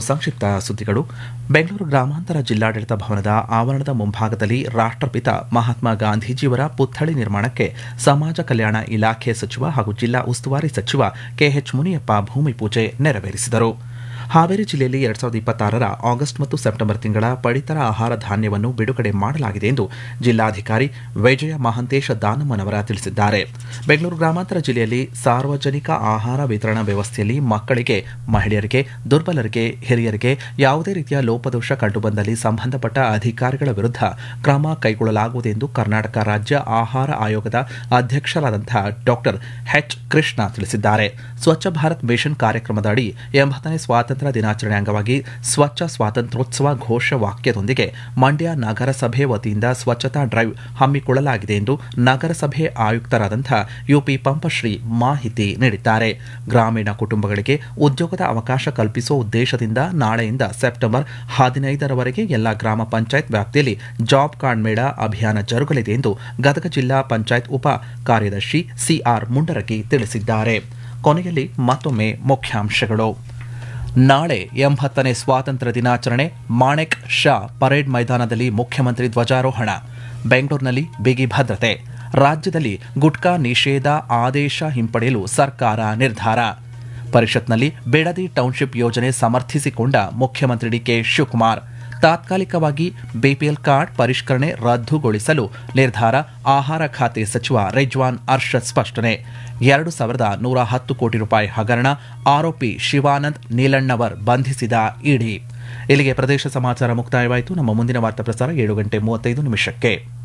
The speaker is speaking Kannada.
ಸಂಕ್ಷಿಪ್ತ ಸುದ್ದಿಗಳು ಬೆಂಗಳೂರು ಗ್ರಾಮಾಂತರ ಜಿಲ್ಲಾಡಳಿತ ಭವನದ ಆವರಣದ ಮುಂಭಾಗದಲ್ಲಿ ರಾಷ್ಟ್ರಪಿತ ಮಹಾತ್ಮ ಗಾಂಧೀಜಿಯವರ ಪುತ್ಥಳಿ ನಿರ್ಮಾಣಕ್ಕೆ ಸಮಾಜ ಕಲ್ಯಾಣ ಇಲಾಖೆ ಸಚಿವ ಹಾಗೂ ಜಿಲ್ಲಾ ಉಸ್ತುವಾರಿ ಸಚಿವ ಕೆಎಚ್ ಮುನಿಯಪ್ಪ ಭೂಮಿ ಪೂಜೆ ನೆರವೇರಿಸಿದರು ಹಾವೇರಿ ಜಿಲ್ಲೆಯಲ್ಲಿ ಎರಡ್ ಸಾವಿರದ ಇಪ್ಪತ್ತಾರರ ಆಗಸ್ಟ್ ಮತ್ತು ಸೆಪ್ಟೆಂಬರ್ ತಿಂಗಳ ಪಡಿತರ ಆಹಾರ ಧಾನ್ಯವನ್ನು ಬಿಡುಗಡೆ ಮಾಡಲಾಗಿದೆ ಎಂದು ಜಿಲ್ಲಾಧಿಕಾರಿ ವಿಜಯ ಮಹಾಂತೇಶ ದಾನಮ್ಮನವರ ತಿಳಿಸಿದ್ದಾರೆ ಬೆಂಗಳೂರು ಗ್ರಾಮಾಂತರ ಜಿಲ್ಲೆಯಲ್ಲಿ ಸಾರ್ವಜನಿಕ ಆಹಾರ ವಿತರಣಾ ವ್ಯವಸ್ಥೆಯಲ್ಲಿ ಮಕ್ಕಳಿಗೆ ಮಹಿಳೆಯರಿಗೆ ದುರ್ಬಲರಿಗೆ ಹಿರಿಯರಿಗೆ ಯಾವುದೇ ರೀತಿಯ ಲೋಪದೋಷ ಕಂಡುಬಂದಲ್ಲಿ ಸಂಬಂಧಪಟ್ಟ ಅಧಿಕಾರಿಗಳ ವಿರುದ್ಧ ಕ್ರಮ ಕೈಗೊಳ್ಳಲಾಗುವುದು ಎಂದು ಕರ್ನಾಟಕ ರಾಜ್ಯ ಆಹಾರ ಆಯೋಗದ ಅಧ್ಯಕ್ಷರಾದಂತಹ ಡಾಕ್ಟರ್ ಎಚ್ ಕೃಷ್ಣ ತಿಳಿಸಿದ್ದಾರೆ ಸ್ವಚ್ಛ ಭಾರತ್ ಮಿಷನ್ ಕಾರ್ಯಕ್ರಮದ ಅಡಿ ಎಂಬತ್ತನೇ ಸ್ವಾತಂತ್ರ್ಯ ದಿನಾಚರಣೆ ಅಂಗವಾಗಿ ಸ್ವಚ್ಛ ಸ್ವಾತಂತ್ರ್ಯೋತ್ಸವ ಘೋಷ ವಾಕ್ಯದೊಂದಿಗೆ ಮಂಡ್ಯ ನಗರಸಭೆ ವತಿಯಿಂದ ಸ್ವಚ್ಛತಾ ಡ್ರೈವ್ ಹಮ್ಮಿಕೊಳ್ಳಲಾಗಿದೆ ಎಂದು ನಗರಸಭೆ ಆಯುಕ್ತರಾದಂತಹ ಯುಪಿ ಪಂಪಶ್ರೀ ಮಾಹಿತಿ ನೀಡಿದ್ದಾರೆ ಗ್ರಾಮೀಣ ಕುಟುಂಬಗಳಿಗೆ ಉದ್ಯೋಗದ ಅವಕಾಶ ಕಲ್ಪಿಸುವ ಉದ್ದೇಶದಿಂದ ನಾಳೆಯಿಂದ ಸೆಪ್ಟೆಂಬರ್ ಹದಿನೈದರವರೆಗೆ ಎಲ್ಲ ಗ್ರಾಮ ಪಂಚಾಯತ್ ವ್ಯಾಪ್ತಿಯಲ್ಲಿ ಜಾಬ್ ಕಾರ್ಡ್ ಮೇಳ ಅಭಿಯಾನ ಜರುಗಲಿದೆ ಎಂದು ಗದಗ ಜಿಲ್ಲಾ ಪಂಚಾಯತ್ ಉಪ ಕಾರ್ಯದರ್ಶಿ ಸಿಆರ್ ಮುಂಡರಗಿ ತಿಳಿಸಿದ್ದಾರೆ ಕೊನೆಯಲ್ಲಿ ಮತ್ತೊಮ್ಮೆ ಮುಖ್ಯಾಂಶಗಳು ನಾಳೆ ಎಂಬತ್ತನೇ ಸ್ವಾತಂತ್ರ್ಯ ದಿನಾಚರಣೆ ಮಾಣೆಕ್ ಶಾ ಪರೇಡ್ ಮೈದಾನದಲ್ಲಿ ಮುಖ್ಯಮಂತ್ರಿ ಧ್ವಜಾರೋಹಣ ಬೆಂಗಳೂರಿನಲ್ಲಿ ಬಿಗಿ ಭದ್ರತೆ ರಾಜ್ಯದಲ್ಲಿ ಗುಟ್ಕಾ ನಿಷೇಧ ಆದೇಶ ಹಿಂಪಡೆಯಲು ಸರ್ಕಾರ ನಿರ್ಧಾರ ಪರಿಷತ್ನಲ್ಲಿ ಬೇಡದಿ ಟೌನ್ಶಿಪ್ ಯೋಜನೆ ಸಮರ್ಥಿಸಿಕೊಂಡ ಮುಖ್ಯಮಂತ್ರಿ ಡಿಕೆ ಶಿವಕುಮಾರ್ ತಾತ್ಕಾಲಿಕವಾಗಿ ಬಿಪಿಎಲ್ ಕಾರ್ಡ್ ಪರಿಷ್ಕರಣೆ ರದ್ದುಗೊಳಿಸಲು ನಿರ್ಧಾರ ಆಹಾರ ಖಾತೆ ಸಚಿವ ರೆಜ್ವಾನ್ ಅರ್ಷದ್ ಸ್ಪಷ್ಟನೆ ಎರಡು ಸಾವಿರದ ನೂರ ಹತ್ತು ಕೋಟಿ ರೂಪಾಯಿ ಹಗರಣ ಆರೋಪಿ ಶಿವಾನಂದ್ ನೀಲಣ್ಣವರ್ ಬಂಧಿಸಿದ ಇಡಿ ಇಲ್ಲಿಗೆ ಪ್ರದೇಶ ಸಮಾಚಾರ ಮುಕ್ತಾಯವಾಯಿತು ನಮ್ಮ ಮುಂದಿನ ವಾರ್ತಾ ಪ್ರಸಾರ ಏಳು ಗಂಟೆ ಮೂವತ್ತೈದು ನಿಮಿಷಕ್ಕೆ